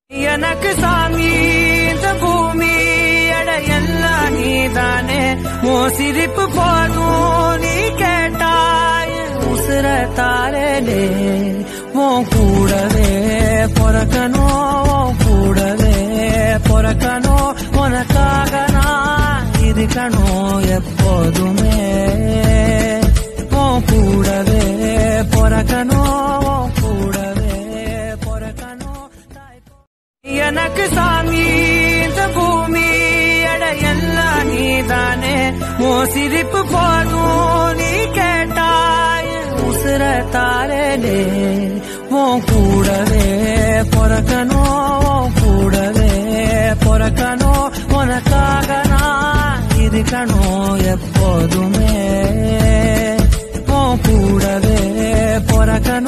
எனக்கு சாமி இந்த பூமி எட எல்லாம் நீதானே ஓ சிரிப்பு போதும் நீ கேட்டாய் உசுர தாரலே உன் கூடவே பொறக்கணும் உன் கூடவே பொறக்கணும் உனக்காக நான் இருக்கணும் எப்போதுமே உன் கூடவே பொறக்கணும் உன் கூடவே பொறக்கணும் தாய் எனக்கு சாமி இந்த பூமி எட எல்லாம் நீதானே ஓ சிரிப்பு போதும் நீ கேட்டாய் உசுர தாரலே உன் கூடவே பொறக்கணும் உன் கூடவே பொறக்கணும் உனக்காக நான் இருக்கணும் எப்போதுமே உன் கூடவே பொறக்கணும்